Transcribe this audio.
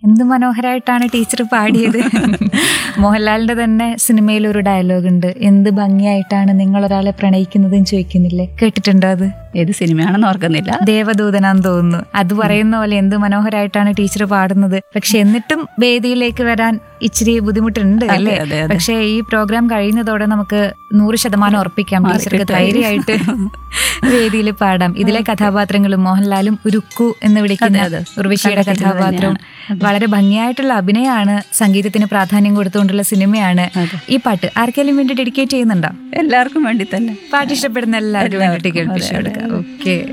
എന്ത് മനോഹരമായിട്ടാണ് ടീച്ചർ പാടിയത് മോഹൻലാലിന്റെ തന്നെ സിനിമയിൽ ഒരു ഡയലോഗ് ഉണ്ട് എന്ത് ഭംഗിയായിട്ടാണ് നിങ്ങൾ ഒരാളെ പ്രണയിക്കുന്നതെന്ന് ചോദിക്കുന്നില്ലേ കേട്ടിട്ടുണ്ടോ അത് ഏത് സിനിമയാണെന്ന് ഓർക്കുന്നില്ല ദേവദൂതനാന്ന് തോന്നുന്നു അത് പറയുന്ന പോലെ എന്ത് മനോഹരമായിട്ടാണ് ടീച്ചർ പാടുന്നത് പക്ഷെ എന്നിട്ടും വേദിയിലേക്ക് വരാൻ ഇച്ചിരി ബുദ്ധിമുട്ടുണ്ട് അതെ, അല്ലേ അതെ, അതെ. പക്ഷെ ഈ പ്രോഗ്രാം കഴിയുന്നതോടെ നമുക്ക് നൂറ് ശതമാനം ഉറപ്പിക്കാം മാറി ടീച്ചർക്ക് കിട്ടും. ധൈര്യമായിട്ട് വേദിയിൽ പാടാം ഇതിലെ കഥാപാത്രങ്ങളും മോഹൻലാലും ഉരുക്കു എന്ന് വിളിക്കുന്ന അതെ, അതെ. ഉർവശിയുടെ കണ്ടിട്ടുള്ളത് കഥാപാത്രവും തന്നെയാണ്. വളരെ ഭംഗിയായിട്ടുള്ള അഭിനയമാണ് സംഗീതത്തിന് പ്രാധാന്യം കൊടുത്തുകൊണ്ടുള്ള സിനിമയാണ് അതെ. ഈ പാട്ട് ആർക്കെങ്കിലും വേണ്ടി ഡെഡിക്കേറ്റ് ചെയ്യുന്നുണ്ടോ എല്ലാവർക്കും വേണ്ടി തന്നെ പാട്ട് ഇഷ്ടപ്പെടുന്ന എല്ലാവർക്കും വേണ്ടിയിട്ട് കേൾപ്പിച്ചു അതെ, അതെ, കൊടുക്കാം ഓക്കെ